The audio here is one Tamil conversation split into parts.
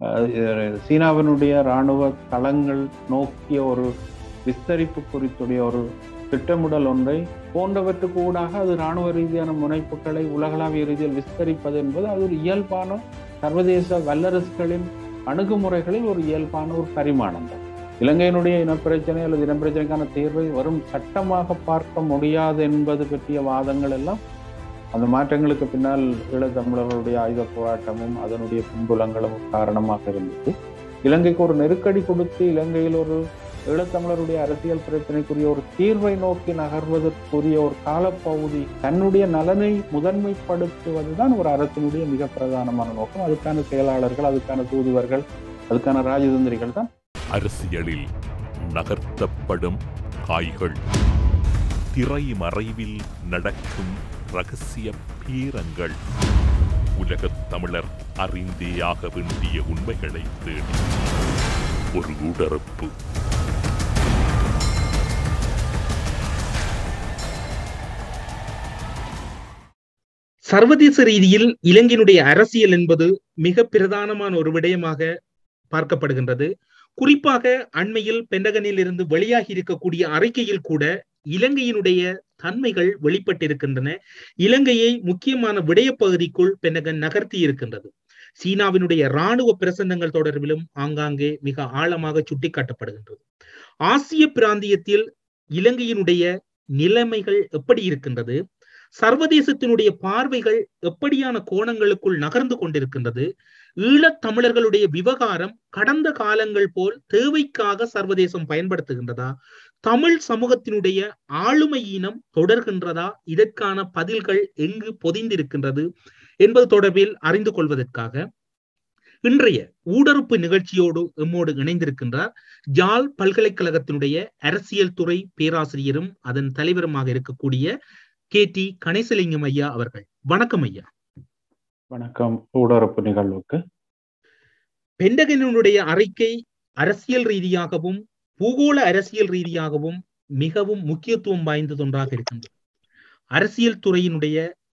அஹ், சீனாவினுடைய இராணுவ தளங்கள் நோக்கிய ஒரு விஸ்தரிப்பு குறித்துடைய ஒரு திட்டமிடல் ஒன்றை போன்றவற்றுக்கு ஊடாக அது இராணுவ ரீதியான முனைப்புகளை உலகளாவிய ரீதியில் விஸ்தரிப்பது என்பது அது ஒரு இயல்பான சர்வதேச வல்லரசுகளின் அணுகுமுறைகளில் ஒரு இயல்பான ஒரு பரிமாணம் தான் இலங்கையினுடைய இனப்பிரச்சனை அல்லது இனப்பிரச்சனைக்கான தீர்வை வரும் சட்டமாக பார்க்க முடியாது என்பது பற்றிய வாதங்கள் எல்லாம் அந்த மாற்றங்களுக்கு பின்னால் ஈழத்தமிழர்களுடைய ஆயுத போராட்டமும் அதனுடைய பின்புலங்களும் காரணமாக இருந்தது இலங்கைக்கு ஒரு நெருக்கடி கொடுத்து இலங்கையில் ஒரு ஈழத்தமிழருடைய அரசியல் பிரச்சனைக்குரிய ஒரு தீர்வை நோக்கி நகர்வதற்குரிய ஒரு காலப்பகுதி தன்னுடைய நலனை முதன்மைப்படுத்துவதுதான் ஒரு அரசினுடைய மிக பிரதானமான நோக்கம் அதுக்கான செயலாளர்கள் அதுக்கான தூதுவர்கள் அதுக்கான ராஜதந்திரிகள் தான் அரசியலில் நகர்த்தப்படும் காய்கள் திரைமறைவில் நடக்கும் ரகசிய பீரங்கள் உலகத் தமிழர் அறிந்தேயாக வேண்டிய உண்மைகளை தேடி ஒரு உடறுப்பு சர்வதேச ரீதியில் இலங்கையினுடைய அரசியல் என்பது மிக பிரதானமான ஒரு விடயமாக பார்க்கப்படுகின்றது குறிப்பாக அண்மையில் பெண்டகனில் இருந்து வெளியாகி இருக்கக்கூடிய அறிக்கையில் கூட இலங்கையினுடைய தன்மைகள் வெளிப்பட்டிருக்கின்றன இலங்கையை முக்கியமான விடயப்பகுதிக்குள் பெண்டகன் நகர்த்தி இருக்கின்றது சீனாவினுடைய இராணுவ பிரசன்னங்கள் தொடர்பிலும் ஆங்காங்கே மிக ஆழமாக சுட்டிக்காட்டப்படுகின்றது ஆசிய பிராந்தியத்தில் இலங்கையினுடைய நிலைமைகள் எப்படி இருக்கின்றது சர்வதேசத்தினுடைய பார்வைகள் எப்படியான கோணங்களுக்குள் நகர்ந்து கொண்டிருக்கின்றது ஈழத் தமிழர்களுடைய விவகாரம் கடந்த காலங்கள் போல் தேவைக்காக சர்வதேசம் பயன்படுத்துகின்றதா தமிழ் சமூகத்தினுடைய ஆளுமை ஈனம் தொடர்கின்றதா இதற்கான பதில்கள் எங்கு பொதிந்திருக்கின்றது என்பது தொடர்பில் அறிந்து கொள்வதற்காக இன்றைய ஊடறுப்பு நிகழ்ச்சியோடு எம்மோடு இணைந்திருக்கின்றார் ஜாழ் பல்கலைக்கழகத்தினுடைய அரசியல் துறை பேராசிரியரும் அதன் தலைவருமாக இருக்கக்கூடிய கே டி கணேசலிங்கம் ஐயா அவர்கள் வணக்கம் ஐயா வணக்கம் ஊடறுப்பு நிகழ்வுக்கு பெண்டகனுடைய அறிக்கை அரசியல் ரீதியாகவும் பூகோள அரசியல் ரீதியாகவும் மிகவும் முக்கியத்துவம் வாய்ந்தது ஒன்றாக இருக்கின்றது அரசியல் துறையினுடைய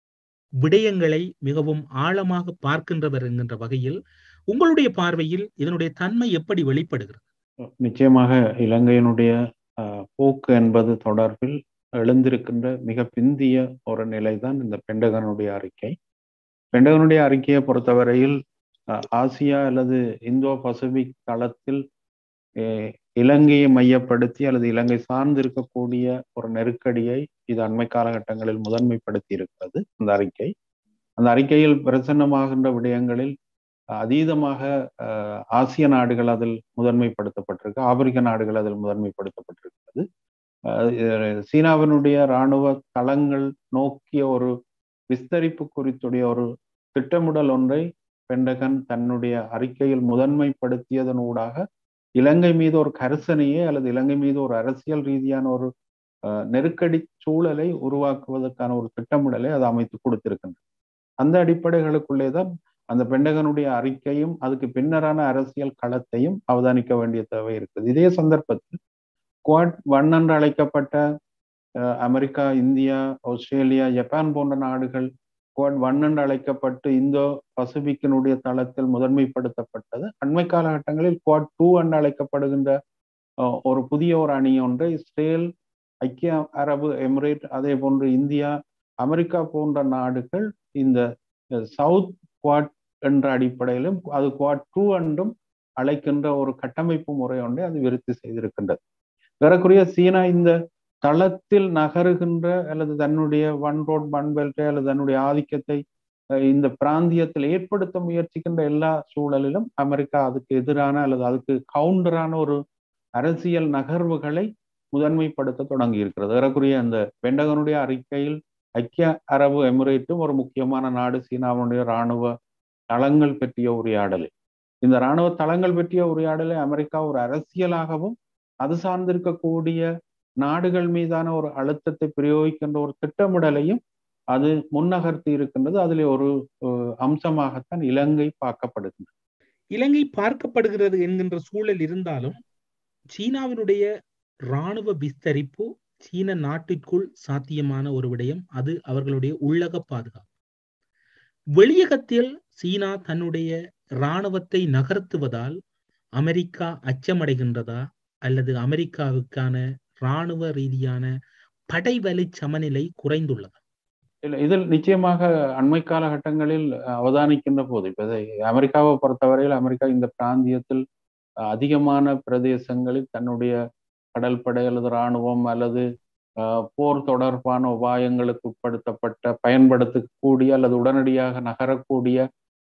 விடயங்களை மிகவும் ஆழமாக பார்க்கின்றவர் என்கின்ற வகையில் உங்களுடைய பார்வையில் இதனுடைய தன்மை எப்படி வெளிப்படுகிறது நிச்சயமாக இலங்கையினுடைய அஹ், போக்கு என்பது தொடர்பில் எழுந்திருக்கின்ற மிக பிந்திய ஒரு நிலைதான் இந்த பெண்டகனுடைய அறிக்கை பெண்டகனுடைய அறிக்கையை பொறுத்தவரையில் அஹ், ஆசியா அல்லது இந்தோ பசிபிக் தளத்தில் அஹ், இலங்கையை மையப்படுத்தி அல்லது இலங்கை சார்ந்து இருக்கக்கூடிய ஒரு நெருக்கடியை இது அண்மை காலகட்டங்களில் முதன்மைப்படுத்தி இருக்கிறது அந்த அறிக்கை அந்த அறிக்கையில் பிரசன்னமாகின்ற விடயங்களில் அதீதமாக அஹ், ஆசிய நாடுகள் அதில் முதன்மைப்படுத்தப்பட்டிருக்கு ஆப்பிரிக்க நாடுகள் அதில் முதன்மைப்படுத்தப்பட்டிருக்கிறது அஹ், இது சீனாவினுடைய இராணுவ தளங்கள் நோக்கிய ஒரு விஸ்தரிப்பு குறித்துடைய ஒரு திட்டமிடல் ஒன்றை பெண்டகன் தன்னுடைய அறிக்கையில் முதன்மைப்படுத்தியதன் ஊடாக இலங்கை மீது ஒரு கரிசனையே அல்லது இலங்கை மீது ஒரு அரசியல் ரீதியான ஒரு அஹ், நெருக்கடி சூழலை உருவாக்குவதற்கான ஒரு திட்டமிடலை அது அமைத்து கொடுத்திருக்கின்றது அந்த அடிப்படைகளுக்குள்ளே தான் அந்த பெண்டகனுடைய அறிக்கையும் அதுக்கு பின்னரான அரசியல் களத்தையும் அவதானிக்க வேண்டிய தேவை இருக்குது இதே சந்தர்ப்பத்தில் குவாட் ஒன் என்று அழைக்கப்பட்ட அஹ், அமெரிக்கா இந்தியா ஆஸ்திரேலியா ஜப்பான் போன்ற நாடுகள் குவாட் ஒன் என்று அழைக்கப்பட்டு இந்தோ பசிபிக்கினுடைய தளத்தில் முதன்மைப்படுத்தப்பட்டது அண்மை காலகட்டங்களில் குவாட் டூ என்று அழைக்கப்படுகின்ற அஹ், ஒரு புதிய ஒரு அணி ஒன்றை இஸ்ரேல் ஐக்கிய அரபு எமிரேட் அதே போன்று இந்தியா அமெரிக்கா போன்ற நாடுகள் இந்த சவுத் குவாட் என்ற அடிப்படையிலும் அது குவாட் டூ என்றும் அழைக்கின்ற ஒரு கட்டமைப்பு முறை ஒன்றை அது விருத்தி செய்திருக்கின்றது ஏறக்குறைய சீனா இந்த தளத்தில் நகருகின்ற அல்லது தன்னுடைய ஒன் ரோட் ஒன் பெல்ட் அல்லது தன்னுடைய ஆதிக்கத்தை அஹ், இந்த பிராந்தியத்தில் ஏற்படுத்த முயற்சிக்கின்ற எல்லா சூழலிலும் அமெரிக்கா அதுக்கு எதிரான அல்லது அதுக்கு கவுண்டரான ஒரு அரசியல் நகர்வுகளை முதன்மைப்படுத்த தொடங்கி இருக்கிறது ஏறக்குறைய அந்த பெண்டகனுடைய அறிக்கையில் ஐக்கிய அரபு எமிரேட்டும் ஒரு முக்கியமான நாடு சீனாவுடைய இராணுவ தளங்கள் பற்றிய உரையாடலை இந்த இராணுவ தளங்கள் பற்றிய உரையாடலை அமெரிக்கா ஒரு அரசியலாகவும் அது சார்ந்திருக்கக்கூடிய நாடுகள் மீதான ஒரு அழுத்தத்தை பிரயோகிக்கின்ற ஒரு திட்டமிடலையும் அது முன்னகர்த்தி இருக்கின்றது அதில் ஒரு அஹ், அம்சமாகத்தான் இலங்கை பார்க்கப்படுகின்றது இலங்கை பார்க்கப்படுகிறது என்கின்ற சூழல் இருந்தாலும் சீனாவினுடைய இராணுவ விஸ்தரிப்பு சீன நாட்டிற்குள் சாத்தியமான ஒரு விடயம் அது அவர்களுடைய உள்ளக பாதுகாப்பு வெளியகத்தில் சீனா தன்னுடைய இராணுவத்தை நகர்த்துவதால் அமெரிக்கா அச்சமடைகின்றதா அல்லது அமெரிக்காவுக்கான இராணுவ ரீதியான படைவலி சமநிலை குறைந்துள்ளதா இல்ல இதில் நிச்சயமாக அண்மை காலகட்டங்களில் அவதானிக்கின்ற போது இப்ப அமெரிக்காவை பொறுத்தவரையில் அமெரிக்கா இந்த பிராந்தியத்தில் அதிகமான பிரதேசங்களில் தன்னுடைய கடல் படை அல்லது இராணுவம் அல்லது போர் தொடர்பான உபாயங்களுக்கு உட்படுத்தப்பட்ட பயன்படுத்தக்கூடிய அல்லது உடனடியாக நகரக்கூடிய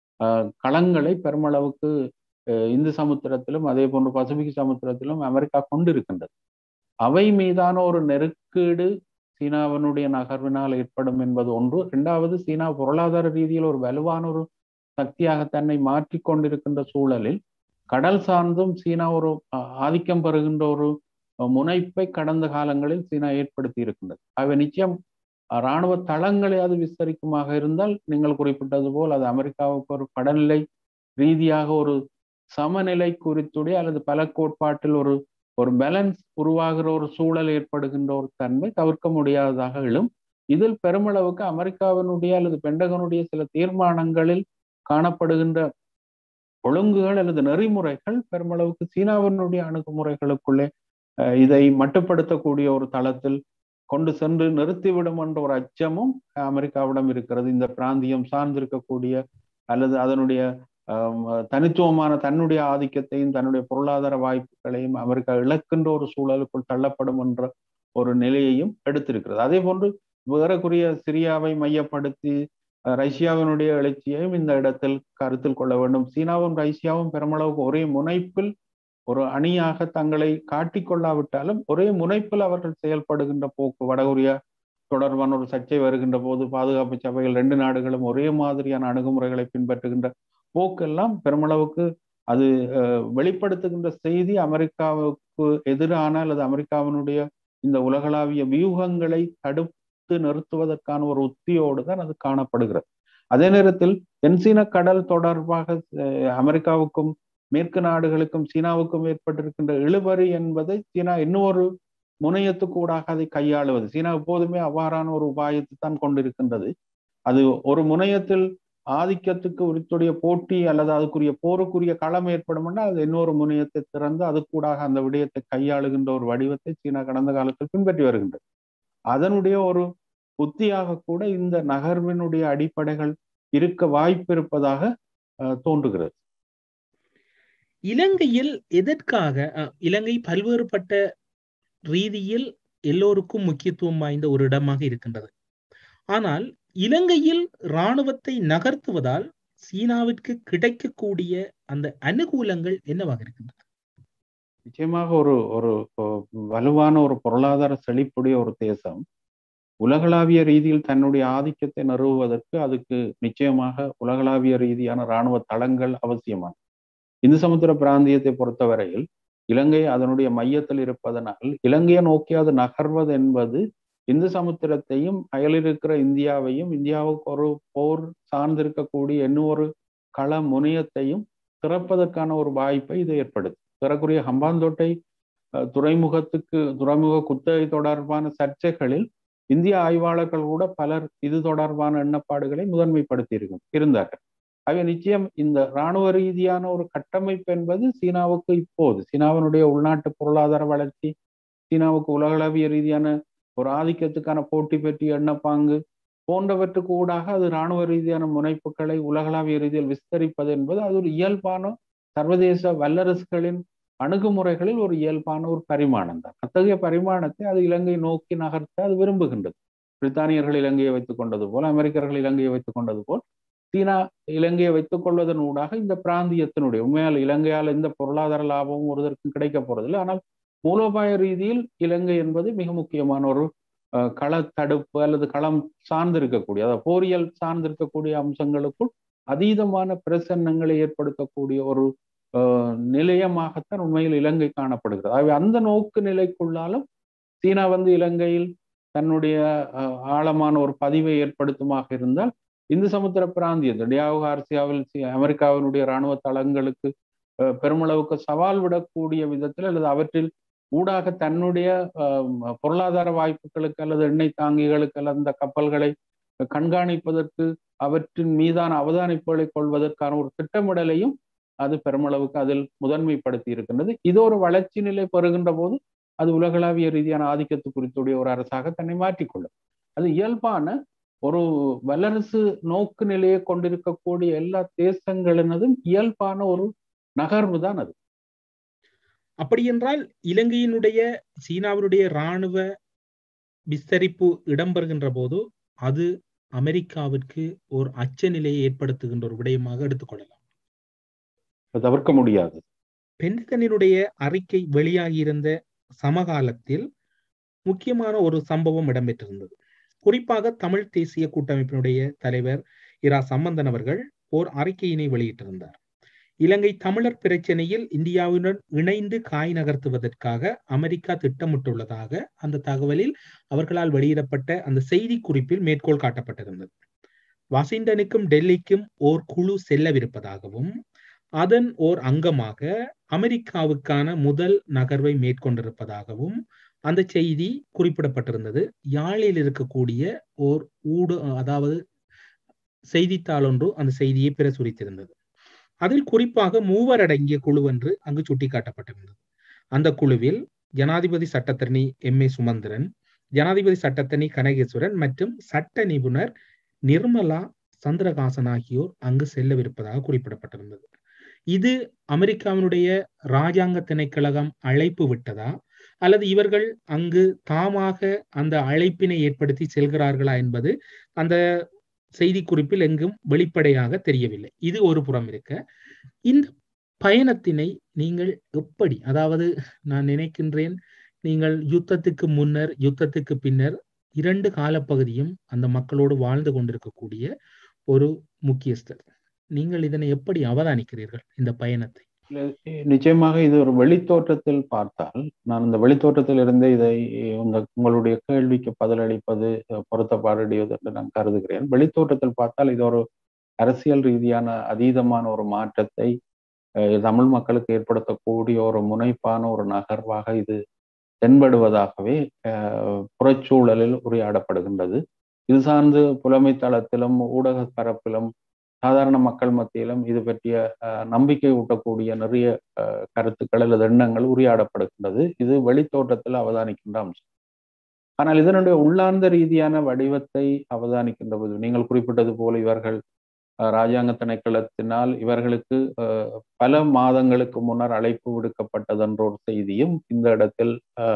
களங்களை பெருமளவுக்கு இந்து சமுத்திரத்திலும் அதே போன்று பசிபிக் சமுத்திரத்திலும் அமெரிக்கா கொண்டிருக்கின்றது அவை மீதான ஒரு நெருக்கீடு சீனாவினுடைய நகர்வினால் ஏற்படும் என்பது ஒன்று இரண்டாவது சீனா பொருளாதார ரீதியில் ஒரு வலுவான ஒரு சக்தியாக தன்னை மாற்றி கொண்டிருக்கின்ற சூழலில் கடல் சார்ந்தும் சீனா ஒரு ஆதிக்கம் பெறுகின்ற ஒரு முனைப்பை கடந்த காலங்களில் சீனா ஏற்படுத்தி இருக்கின்றது அவை நிச்சயம் இராணுவ தளங்களை அது விஸ்தரிக்குமாக இருந்தால் நீங்கள் குறிப்பிட்டது போல் அது அமெரிக்காவுக்கு ஒரு கடல்நிலை ரீதியாக ஒரு சமநிலை குறித்துடைய அல்லது பல கோட்பாட்டில் ஒரு ஒரு பேலன்ஸ் உருவாகிற ஒரு சூழல் ஏற்படுகின்ற ஒரு தன்மை தவிர்க்க முடியாததாக எழும் இதில் பெருமளவுக்கு அமெரிக்காவினுடைய அல்லது பெண்டகனுடைய சில தீர்மானங்களில் காணப்படுகின்ற ஒழுங்குகள் அல்லது நெறிமுறைகள் பெருமளவுக்கு சீனாவினுடைய அணுகுமுறைகளுக்குள்ளே இதை மட்டுப்படுத்தக்கூடிய ஒரு தளத்தில் கொண்டு சென்று நிறுத்திவிடும் என்ற ஒரு அச்சமும் அமெரிக்காவிடம் இருக்கிறது இந்த பிராந்தியம் சார்ந்திருக்கக்கூடிய அல்லது அதனுடைய தனித்துவமான தன்னுடைய ஆதிக்கத்தையும் தன்னுடைய பொருளாதார வாய்ப்புகளையும் அமெரிக்கா இழக்கின்ற ஒரு சூழலுக்குள் தள்ளப்படும் என்ற ஒரு நிலையையும் எடுத்திருக்கிறது அதே போன்று வேறக்குரிய சிரியாவை மையப்படுத்தி ரஷ்யாவினுடைய எழுச்சியையும் இந்த இடத்தில் கருத்தில் கொள்ள வேண்டும் சீனாவும் ரஷ்யாவும் பெருமளவுக்கு ஒரே முனைப்பில் ஒரு அணியாக தங்களை காட்டிக்கொள்ளாவிட்டாலும் ஒரே முனைப்பில் அவர்கள் செயல்படுகின்ற போக்கு வடகொரியா தொடர்பான ஒரு சர்ச்சை வருகின்ற போது பாதுகாப்பு சபைகள் ரெண்டு நாடுகளும் ஒரே மாதிரியான அணுகுமுறைகளை பின்பற்றுகின்ற போக்கெல்லாம் பெருமளவுக்கு அது வெளிப்படுத்துகின்ற செய்தி அமெரிக்காவுக்கு எதிரான அல்லது அமெரிக்காவினுடைய இந்த உலகளாவிய வியூகங்களை தடுத்து நிறுத்துவதற்கான ஒரு உத்தியோடு தான் அது காணப்படுகிறது அதே நேரத்தில் தென்சீன கடல் தொடர்பாக அமெரிக்காவுக்கும் மேற்கு நாடுகளுக்கும் சீனாவுக்கும் ஏற்பட்டிருக்கின்ற இழுபறி என்பதை சீனா இன்னொரு முனையத்துக்கூடாக அதை கையாளுவது சீனா எப்போதுமே அவ்வாறான ஒரு உபாயத்தை தான் கொண்டிருக்கின்றது அது ஒரு முனையத்தில் ஆதிக்கத்துக்கு உரித்துடைய போட்டி அல்லது அதுக்குரிய போருக்குரிய களம் ஏற்படும் என்றால் அது இன்னொரு முனையத்தை திறந்து அதுக்கூடாக அந்த விடயத்தை கையாளுகின்ற ஒரு வடிவத்தை சீனா கடந்த காலத்தில் பின்பற்றி வருகின்றது அதனுடைய ஒரு உத்தியாக கூட இந்த நகர்வினுடைய அடிப்படைகள் இருக்க வாய்ப்பு இருப்பதாக தோன்றுகிறது இலங்கையில் எதற்காக இலங்கை பல்வேறுபட்ட ரீதியில் எல்லோருக்கும் முக்கியத்துவம் வாய்ந்த ஒரு இடமாக இருக்கின்றது ஆனால் இலங்கையில் இராணுவத்தை நகர்த்துவதால் சீனாவிற்கு கிடைக்கக்கூடிய அந்த அனுகூலங்கள் என்னவாக இருக்கின்றன நிச்சயமாக ஒரு ஒரு வலுவான ஒரு பொருளாதார செழிப்புடைய ஒரு தேசம் உலகளாவிய ரீதியில் தன்னுடைய ஆதிக்கத்தை நிறுவுவதற்கு அதுக்கு நிச்சயமாக உலகளாவிய ரீதியான இராணுவ தளங்கள் அவசியமானது இந்து சமுத்திர பிராந்தியத்தை பொறுத்தவரையில் இலங்கை அதனுடைய மையத்தில் இருப்பதனால் இலங்கையை நோக்கி அது நகர்வது என்பது இந்து சமுத்திரத்தையும் அயலிருக்கிற இந்தியாவையும் இந்தியாவுக்கு ஒரு போர் சார்ந்திருக்கக்கூடிய இன்னொரு கள முனையத்தையும் திறப்பதற்கான ஒரு வாய்ப்பை இது ஏற்படுது பிறகுரிய ஹம்பாந்தோட்டை துறைமுகத்துக்கு துறைமுக குத்தகை தொடர்பான சர்ச்சைகளில் இந்திய ஆய்வாளர்கள் கூட பலர் இது தொடர்பான எண்ணப்பாடுகளை முதன்மைப்படுத்தி இருக்கும் இருந்தார்கள் ஆகவே நிச்சயம் இந்த இராணுவ ரீதியான ஒரு கட்டமைப்பு என்பது சீனாவுக்கு இப்போது சீனாவினுடைய உள்நாட்டு பொருளாதார வளர்ச்சி சீனாவுக்கு உலகளவிய ரீதியான ஒரு ஆதிக்கத்துக்கான போட்டி பற்றி எண்ணப்பாங்கு போன்றவற்றுக்கு ஊடாக அது இராணுவ ரீதியான முனைப்புகளை உலகளாவிய ரீதியில் விஸ்தரிப்பது என்பது அது ஒரு இயல்பான சர்வதேச வல்லரசுகளின் அணுகுமுறைகளில் ஒரு இயல்பான ஒரு பரிமாணம் தான் அத்தகைய பரிமாணத்தை அது இலங்கை நோக்கி நகர்த்த அது விரும்புகின்றது பிரித்தானியர்கள் இலங்கையை வைத்துக் கொண்டது போல் அமெரிக்கர்கள் இலங்கையை வைத்துக் கொண்டது போல் சீனா இலங்கையை வைத்துக் கொள்வதன் ஊடாக இந்த பிராந்தியத்தினுடைய உண்மையால் இலங்கையால் எந்த பொருளாதார லாபமும் ஒருதற்கும் கிடைக்க போறதில்லை ஆனால் மூலோபாய ரீதியில் இலங்கை என்பது மிக முக்கியமான ஒரு கள தடுப்பு அல்லது களம் சார்ந்திருக்கக்கூடிய அதாவது போரியல் சார்ந்திருக்கக்கூடிய அம்சங்களுக்குள் அதீதமான பிரசன்னங்களை ஏற்படுத்தக்கூடிய ஒரு நிலையமாகத்தான் உண்மையில் இலங்கை காணப்படுகிறது ஆகவே அந்த நோக்கு நிலைக்குள்ளாலும் சீனா வந்து இலங்கையில் தன்னுடைய ஆழமான ஒரு பதிவை ஏற்படுத்துமாக இருந்தால் இந்து சமுத்திர பிராந்தியத்தில் டியாகோ கார்சியாவில் அமெரிக்காவினுடைய இராணுவ தளங்களுக்கு பெருமளவுக்கு சவால் விடக்கூடிய விதத்தில் அல்லது அவற்றில் ஊடாக தன்னுடைய பொருளாதார வாய்ப்புகளுக்கு அல்லது எண்ணெய் தாங்கிகளுக்கு அல்லது அந்த கப்பல்களை கண்காணிப்பதற்கு அவற்றின் மீதான அவதானிப்புகளை கொள்வதற்கான ஒரு திட்டமிடலையும் அது பெருமளவுக்கு அதில் முதன்மைப்படுத்தி இருக்கின்றது இது ஒரு வளர்ச்சி நிலை பெறுகின்ற போது அது உலகளாவிய ரீதியான ஆதிக்கத்து குறித்துடைய ஒரு அரசாக தன்னை மாற்றிக்கொள்ளும் அது இயல்பான ஒரு வல்லரசு நோக்கு நிலையை கொண்டிருக்கக்கூடிய எல்லா தேசங்களினதும் இயல்பான ஒரு நகர்வு தான் அது அப்படி என்றால் இலங்கையினுடைய சீனாவினுடைய இராணுவ விஸ்தரிப்பு இடம்பெறுகின்ற போது அது அமெரிக்காவிற்கு ஒரு அச்ச நிலையை ஏற்படுத்துகின்ற ஒரு விடயமாக எடுத்துக்கொள்ளலாம் தவிர்க்க முடியாது பென்டகனினுடைய அறிக்கை வெளியாகியிருந்த சமகாலத்தில் முக்கியமான ஒரு சம்பவம் இடம்பெற்றிருந்தது குறிப்பாக தமிழ் தேசிய கூட்டமைப்பினுடைய தலைவர் இரா சம்பந்தன் அவர்கள் ஓர் அறிக்கையினை வெளியிட்டிருந்தார் இலங்கை தமிழர் பிரச்சனையில் இந்தியாவுடன் இணைந்து காய் நகர்த்துவதற்காக அமெரிக்கா திட்டமிட்டுள்ளதாக அந்த தகவலில் அவர்களால் வெளியிடப்பட்ட அந்த செய்தி குறிப்பில் மேற்கோள் காட்டப்பட்டிருந்தது வாஷிங்டனுக்கும் டெல்லிக்கும் ஓர் குழு செல்லவிருப்பதாகவும் அதன் ஓர் அங்கமாக அமெரிக்காவுக்கான முதல் நகர்வை மேற்கொண்டிருப்பதாகவும் அந்த செய்தி குறிப்பிடப்பட்டிருந்தது யாழில் இருக்கக்கூடிய ஓர் ஊடு அதாவது செய்தித்தாள் ஒன்று அந்த செய்தியை பிரசுரித்திருந்தது அதில் குறிப்பாக மூவர் அடங்கிய குழு என்று அங்கு சுட்டிக்காட்டப்பட்டிருந்தது அந்த குழுவில் ஜனாதிபதி சட்டத்தரணி எம் ஏ சுமந்திரன் ஜனாதிபதி சட்டத்தரணி கனகேஸ்வரன் மற்றும் சட்ட நிபுணர் நிர்மலா சந்திரகாசன் ஆகியோர் அங்கு செல்லவிருப்பதாக குறிப்பிடப்பட்டிருந்தது இது அமெரிக்காவினுடைய ராஜாங்க திணைக்களகம் அழைப்பு விட்டதா அல்லது இவர்கள் அங்கு தாமாக அந்த அழைப்பினை ஏற்படுத்தி செல்கிறார்களா என்பது அந்த செய்தி குறிப்பில் எங்கும் வெளிப்படையாக தெரியவில்லை இது ஒரு புறம் இருக்க இந்த பயணத்தினை நீங்கள் எப்படி அதாவது நான் நினைக்கின்றேன் நீங்கள் யுத்தத்துக்கு முன்னர் யுத்தத்துக்கு பின்னர் இரண்டு காலப்பகுதியும் அந்த மக்களோடு வாழ்ந்து கொண்டிருக்கக்கூடிய ஒரு முக்கியஸ்தர் நீங்கள் இதனை எப்படி அவதானிக்கிறீர்கள் இந்த பயணத்தை நிச்சயமாக இது ஒரு வெளித்தோற்றத்தில் பார்த்தால் நான் இந்த வெளித்தோற்றத்தில் இருந்தே இதை உங்க உங்களுடைய கேள்விக்கு பதிலளிப்பது பொருத்தப்பாடுடையது என்று நான் கருதுகிறேன் வெளித்தோற்றத்தில் பார்த்தால் இது ஒரு அரசியல் ரீதியான அதீதமான ஒரு மாற்றத்தை தமிழ் மக்களுக்கு ஏற்படுத்தக்கூடிய ஒரு முனைப்பான ஒரு நகர்வாக இது தென்படுவதாகவே புறச்சூழலில் உரையாடப்படுகின்றது இது சார்ந்து புலமை தளத்திலும் ஊடக பரப்பிலும் சாதாரண மக்கள் மத்தியிலும் இது பற்றிய நம்பிக்கை ஊட்டக்கூடிய நிறைய கருத்துக்கள் அல்லது எண்ணங்கள் உரையாடப்படுகின்றது இது வெளித்தோட்டத்தில் அவதானிக்கின்ற அம்சம் ஆனால் இதனுடைய உள்ளார்ந்த ரீதியான வடிவத்தை அவதானிக்கின்ற போது நீங்கள் குறிப்பிட்டது போல இவர்கள் ராஜாங்க திணைக்களத்தினால் இவர்களுக்கு பல மாதங்களுக்கு முன்னர் அழைப்பு விடுக்கப்பட்டதென்ற ஒரு செய்தியும் இந்த இடத்தில்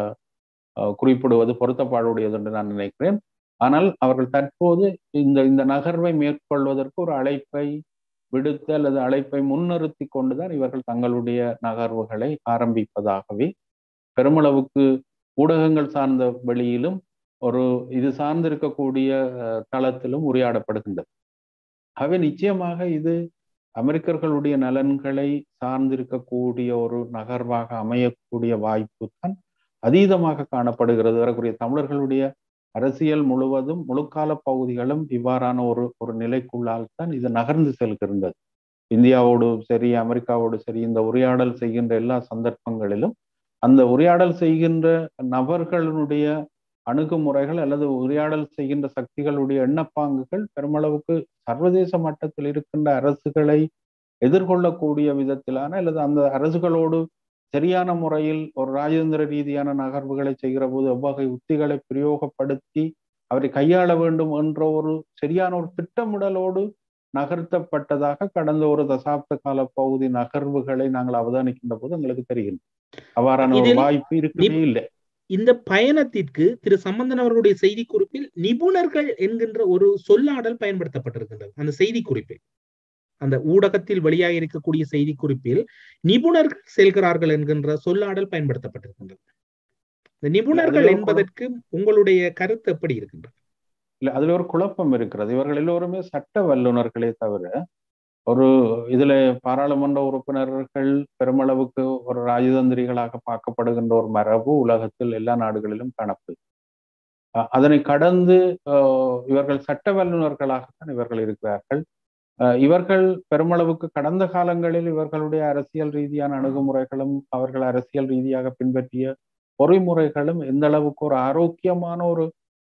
குறிப்பிடுவது பொருத்தப்பாடுடையது என்று நான் நினைக்கிறேன் ஆனால் அவர்கள் தற்போது இந்த இந்த நகர்வை மேற்கொள்வதற்கு ஒரு அழைப்பை விடுத்து அல்லது அழைப்பை முன்னிறுத்தி கொண்டுதான் இவர்கள் தங்களுடைய நகர்வுகளை ஆரம்பிப்பதாகவே பெருமளவுக்கு ஊடகங்கள் சார்ந்த வெளியிலும் ஒரு இது சார்ந்திருக்கக்கூடிய தளத்திலும் உரையாடப்படுகின்றது ஆகவே நிச்சயமாக இது அமெரிக்கர்களுடைய நலன்களை சார்ந்திருக்கக்கூடிய ஒரு நகர்வாக அமையக்கூடிய வாய்ப்பு தான் அதீதமாக காணப்படுகிறது வரக்கூடிய தமிழர்களுடைய அரசியல் முழுவதும் முழுக்கால பகுதிகளும் இவ்வாறான ஒரு ஒரு நிலைக்குள்ளால் தான் இது நகர்ந்து செல்கின்றது இந்தியாவோடு சரி அமெரிக்காவோடு சரி இந்த உரையாடல் செய்கின்ற எல்லா சந்தர்ப்பங்களிலும் அந்த உரையாடல் செய்கின்ற நபர்களுடைய அணுகுமுறைகள் அல்லது உரையாடல் செய்கின்ற சக்திகளுடைய எண்ணப்பாங்குகள் பெருமளவுக்கு சர்வதேச மட்டத்தில் இருக்கின்ற அரசுகளை எதிர்கொள்ளக்கூடிய விதத்திலான அல்லது அந்த அரசுகளோடு சரியான முறையில் ஒரு ராஜேந்திர ரீதியான நகர்வுகளை செய்கிற போது எவ்வகை உத்திகளை பிரயோகப்படுத்தி அவரை கையாள வேண்டும் என்ற ஒரு சரியான ஒரு திட்டமிடலோடு நகர்த்தப்பட்டதாக கடந்த ஒரு தசாப்த கால பகுதி நகர்வுகளை நாங்கள் அவதானிக்கின்ற போது எங்களுக்கு தெரிகின்றது அவ்வாறான ஒரு வாய்ப்பு இருக்கவே இல்லை இந்த பயணத்திற்கு திரு சம்பந்தன் அவர்களுடைய செய்தி குறிப்பில் நிபுணர்கள் என்கின்ற ஒரு சொல்லாடல் பயன்படுத்தப்பட்டிருக்கின்றது அந்த செய்தி குறிப்பில் அந்த ஊடகத்தில் வெளியாக இருக்கக்கூடிய செய்தி குறிப்பில் நிபுணர்கள் செல்கிறார்கள் என்கின்ற சொல்லாடல் பயன்படுத்தப்பட்டிருக்கின்றது இந்த நிபுணர்கள் என்பதற்கு உங்களுடைய கருத்து எப்படி இருக்கின்றது இல்ல அதுல ஒரு குழப்பம் இருக்கிறது இவர்கள் எல்லோருமே சட்ட வல்லுநர்களே தவிர ஒரு இதுல பாராளுமன்ற உறுப்பினர்கள் பெருமளவுக்கு ஒரு ராஜதந்திரிகளாக பார்க்கப்படுகின்ற ஒரு மரபு உலகத்தில் எல்லா நாடுகளிலும் காணப்படுது அதனை கடந்து இவர்கள் சட்ட வல்லுநர்களாகத்தான் இவர்கள் இருக்கிறார்கள் இவர்கள் பெருமளவுக்கு கடந்த காலங்களில் இவர்களுடைய அரசியல் ரீதியான அணுகுமுறைகளும் அவர்கள் அரசியல் ரீதியாக பின்பற்றிய பொறிமுறைகளும் எந்த அளவுக்கு ஒரு ஆரோக்கியமான ஒரு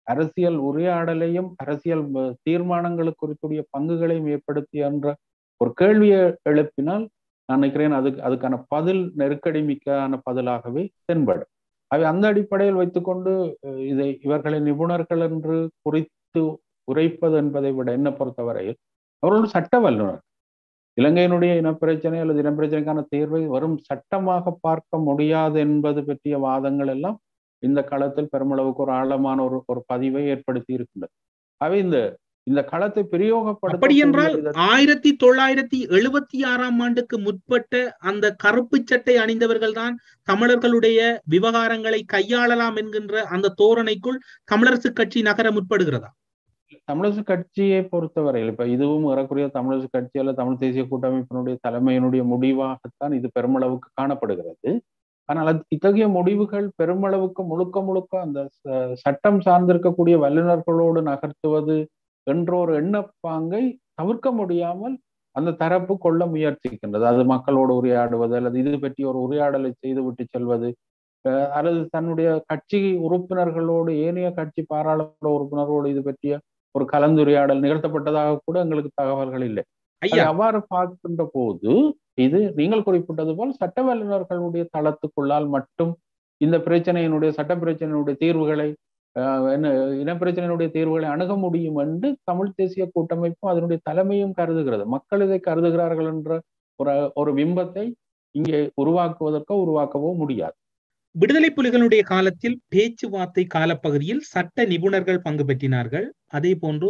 அரசியல் உரையாடலையும் அரசியல் தீர்மானங்கள் குறித்துடைய பங்குகளையும் ஏற்படுத்தி என்ற ஒரு கேள்வியை எழுப்பினால் நான் நினைக்கிறேன் அதுக்கு அதுக்கான பதில் நெருக்கடி மிக்கான பதிலாகவே தென்படும் அவை அந்த அடிப்படையில் வைத்துக்கொண்டு இதை இவர்களை நிபுணர்கள் என்று குறித்து உரைப்பது என்பதை விட என்ன பொறுத்தவரையில் அவர்கள் சட்ட வல்லுநர் இலங்கையினுடைய இனப்பிரச்சனை அல்லது இனப்பிரச்சனைக்கான தீர்வை வரும் சட்டமாக பார்க்க முடியாது என்பது பற்றிய வாதங்கள் எல்லாம் இந்த களத்தில் பெருமளவுக்கு ஒரு ஆழமான ஒரு ஒரு பதிவை ஏற்படுத்தி இருக்கின்றது அவை இந்த இந்த களத்தை பிரயோகப்படுத்த அப்படி என்றால் ஆயிரத்தி தொள்ளாயிரத்தி எழுபத்தி ஆறாம் ஆண்டுக்கு முற்பட்ட அந்த கருப்பு சட்டை அணிந்தவர்கள் தான் தமிழர்களுடைய விவகாரங்களை கையாளலாம் என்கின்ற அந்த தோரணைக்குள் தமிழரசு கட்சி நகர முற்படுகிறதா தமிழரசு கட்சியை பொறுத்தவரையில் இப்ப இதுவும் ஏறக்குறைய தமிழரசு கட்சி அல்ல தமிழ் தேசிய கூட்டமைப்பினுடைய தலைமையினுடைய முடிவாகத்தான் இது பெருமளவுக்கு காணப்படுகிறது ஆனால் அது இத்தகைய முடிவுகள் பெருமளவுக்கு முழுக்க முழுக்க அந்த சட்டம் சார்ந்திருக்கக்கூடிய வல்லுநர்களோடு நகர்த்துவது என்ற ஒரு எண்ணப்பாங்கை தவிர்க்க முடியாமல் அந்த தரப்பு கொள்ள முயற்சிக்கின்றது அது மக்களோடு உரையாடுவது அல்லது இது பற்றி ஒரு உரையாடலை செய்து விட்டு செல்வது அல்லது தன்னுடைய கட்சி உறுப்பினர்களோடு ஏனைய கட்சி பாராளுமன்ற உறுப்பினர்களோடு இது பற்றிய ஒரு கலந்துரையாடல் நிகழ்த்தப்பட்டதாக கூட எங்களுக்கு தகவல்கள் இல்லை அவ்வாறு பார்க்கின்ற போது இது நீங்கள் குறிப்பிட்டது போல் சட்ட வல்லுநர்களுடைய தளத்துக்குள்ளால் மட்டும் இந்த பிரச்சனையினுடைய சட்ட பிரச்சனையினுடைய தீர்வுகளை என்ன இனப்பிரச்சனையினுடைய தீர்வுகளை அணுக முடியும் என்று தமிழ் தேசிய கூட்டமைப்பும் அதனுடைய தலைமையும் கருதுகிறது மக்கள் இதை கருதுகிறார்கள் என்ற ஒரு ஒரு பிம்பத்தை இங்கே உருவாக்குவதற்கோ உருவாக்கவோ முடியாது விடுதலை புலிகளுடைய காலத்தில் பேச்சுவார்த்தை காலப்பகுதியில் சட்ட நிபுணர்கள் பங்கு பெற்றினார்கள் அதே போன்று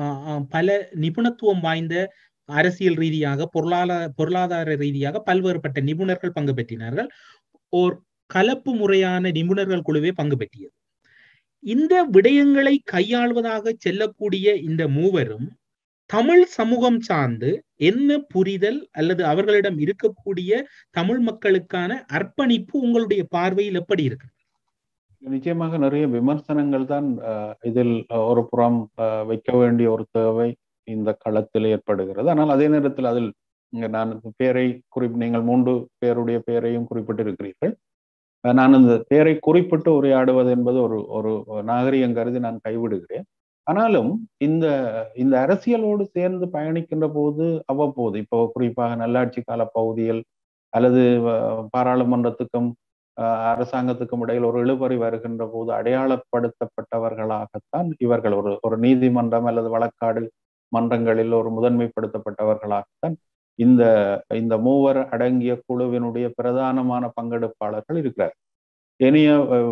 பல நிபுணத்துவம் வாய்ந்த அரசியல் ரீதியாக பொருளாதார பொருளாதார ரீதியாக பல்வேறுபட்ட நிபுணர்கள் பங்கு பெற்றினார்கள் ஓர் கலப்பு முறையான நிபுணர்கள் குழுவே பங்கு பெற்றியது இந்த விடயங்களை கையாள்வதாக செல்லக்கூடிய இந்த மூவரும் தமிழ் சமூகம் சார்ந்து என்ன புரிதல் அல்லது அவர்களிடம் இருக்கக்கூடிய தமிழ் மக்களுக்கான அர்ப்பணிப்பு உங்களுடைய பார்வையில் எப்படி இருக்கு நிச்சயமாக நிறைய விமர்சனங்கள் தான் இதில் ஒரு புறம் வைக்க வேண்டிய ஒரு தேவை இந்த களத்தில் ஏற்படுகிறது ஆனால் அதே நேரத்தில் அதில் நான் பேரை குறி நீங்கள் மூன்று பேருடைய பெயரையும் குறிப்பிட்டிருக்கிறீர்கள் நான் இந்த பெயரை குறிப்பிட்டு உரையாடுவது என்பது ஒரு ஒரு நாகரிகம் கருதி நான் கைவிடுகிறேன் ஆனாலும் இந்த இந்த அரசியலோடு சேர்ந்து பயணிக்கின்ற போது அவ்வப்போது இப்போ குறிப்பாக நல்லாட்சி கால பகுதியில் அல்லது பாராளுமன்றத்துக்கும் அரசாங்கத்துக்கும் இடையில் ஒரு இழுபறி வருகின்ற போது அடையாளப்படுத்தப்பட்டவர்களாகத்தான் இவர்கள் ஒரு ஒரு நீதிமன்றம் அல்லது வழக்காடு மன்றங்களில் ஒரு முதன்மைப்படுத்தப்பட்டவர்களாகத்தான் இந்த இந்த மூவர் அடங்கிய குழுவினுடைய பிரதானமான பங்கெடுப்பாளர்கள் இருக்கிறார் இனிய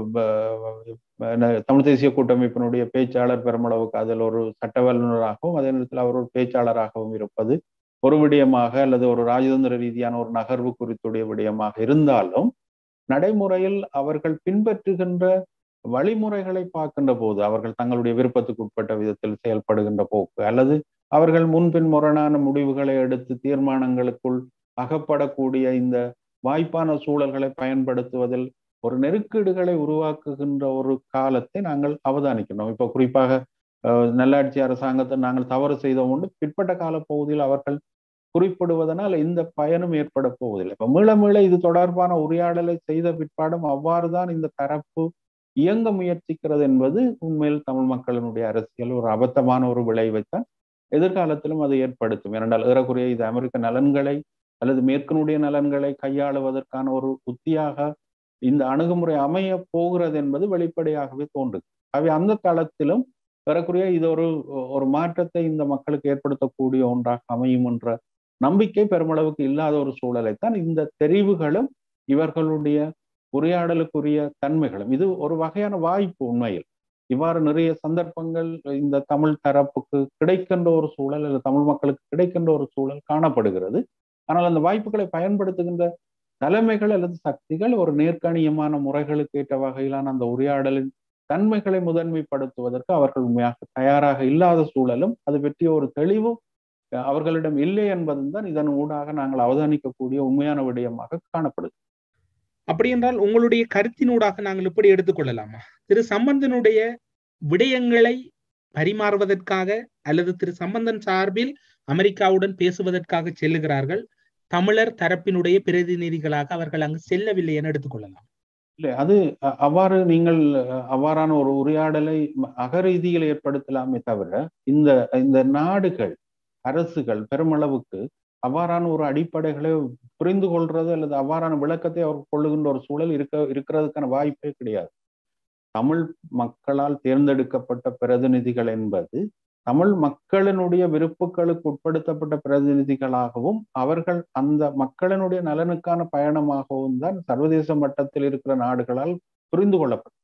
தமிழ் தேசிய கூட்டமைப்பினுடைய பேச்சாளர் பெருமளவுக்கு அதில் ஒரு சட்ட வல்லுநராகவும் அதே நேரத்தில் அவர் ஒரு பேச்சாளராகவும் இருப்பது ஒரு விடயமாக அல்லது ஒரு ராஜதந்திர ரீதியான ஒரு நகர்வு குறித்துடைய விடயமாக இருந்தாலும் நடைமுறையில் அவர்கள் பின்பற்றுகின்ற வழிமுறைகளை பார்க்கின்ற போது அவர்கள் தங்களுடைய விருப்பத்துக்கு உட்பட்ட விதத்தில் செயல்படுகின்ற போக்கு அல்லது அவர்கள் முன்பின் முரணான முடிவுகளை எடுத்து தீர்மானங்களுக்குள் அகப்படக்கூடிய இந்த வாய்ப்பான சூழல்களை பயன்படுத்துவதில் ஒரு நெருக்கீடுகளை உருவாக்குகின்ற ஒரு காலத்தை நாங்கள் அவதானிக்கின்றோம் இப்போ குறிப்பாக நல்லாட்சி அரசாங்கத்தை நாங்கள் தவறு செய்தோம் உண்டு பிற்பட்ட கால பகுதியில் அவர்கள் குறிப்பிடுவதனால் இந்த பயனும் ஏற்பட போவதில்லை இப்ப மீள மீள இது தொடர்பான உரையாடலை செய்த பிற்பாடும் அவ்வாறுதான் இந்த தரப்பு இயங்க முயற்சிக்கிறது என்பது உண்மையில் தமிழ் மக்களினுடைய அரசியல் ஒரு அபத்தமான ஒரு விளைவைத்தான் எதிர்காலத்திலும் அது ஏற்படுத்தும் ஏனென்றால் ஏறக்குறைய இது அமெரிக்க நலன்களை அல்லது மேற்கனுடைய நலன்களை கையாளுவதற்கான ஒரு உத்தியாக இந்த அணுகுமுறை அமைய போகிறது என்பது வெளிப்படையாகவே தோன்றுது அவை அந்த தளத்திலும் ஏறக்குறைய இது ஒரு ஒரு மாற்றத்தை இந்த மக்களுக்கு ஏற்படுத்தக்கூடிய ஒன்றாக அமையும் என்ற நம்பிக்கை பெருமளவுக்கு இல்லாத ஒரு சூழலைத்தான் இந்த தெரிவுகளும் இவர்களுடைய உரையாடலுக்குரிய தன்மைகளும் இது ஒரு வகையான வாய்ப்பு உண்மையில் இவ்வாறு நிறைய சந்தர்ப்பங்கள் இந்த தமிழ் தரப்புக்கு கிடைக்கின்ற ஒரு சூழல் அல்லது தமிழ் மக்களுக்கு கிடைக்கின்ற ஒரு சூழல் காணப்படுகிறது ஆனால் அந்த வாய்ப்புகளை பயன்படுத்துகின்ற தலைமைகள் அல்லது சக்திகள் ஒரு நேர்கணியமான முறைகளுக்கு ஏற்ற வகையிலான அந்த உரையாடலின் தன்மைகளை முதன்மைப்படுத்துவதற்கு அவர்கள் உண்மையாக தயாராக இல்லாத சூழலும் அது பற்றிய ஒரு தெளிவு அவர்களிடம் இல்லை என்பதும் தான் இதன் ஊடாக நாங்கள் அவதானிக்கக்கூடிய உண்மையான விடயமாக காணப்படுது அப்படி என்றால் உங்களுடைய கருத்தினூடாக நாங்கள் இப்படி எடுத்துக்கொள்ளலாமா திரு சம்பந்தனுடைய விடயங்களை பரிமாறுவதற்காக அல்லது திரு சம்பந்தன் சார்பில் அமெரிக்காவுடன் பேசுவதற்காக செல்லுகிறார்கள் தமிழர் தரப்பினுடைய பிரதிநிதிகளாக அவர்கள் அங்கு செல்லவில்லை என எடுத்துக்கொள்ளலாம் இல்லை அது அ- அவ்வாறு நீங்கள் அஹ், அவ்வாறான ஒரு உரையாடலை ம- அகரீதியில் ஏற்படுத்தலாமே தவிர இந்த இந்த நாடுகள் அரசுகள் பெருமளவுக்கு அவ்வாறான ஒரு அடிப்படைகளை புரிந்து கொள்றது அல்லது அவ்வாறான விளக்கத்தை அவர் கொள்ளுகின்ற ஒரு சூழல் இருக்க இருக்கிறதுக்கான வாய்ப்பே கிடையாது தமிழ் மக்களால் தேர்ந்தெடுக்கப்பட்ட பிரதிநிதிகள் என்பது தமிழ் மக்களினுடைய விருப்புகளுக்கு உட்படுத்தப்பட்ட பிரதிநிதிகளாகவும் அவர்கள் அந்த மக்களினுடைய நலனுக்கான பயணமாகவும் தான் சர்வதேச மட்டத்தில் இருக்கிற நாடுகளால் புரிந்து கொள்ளப்படும்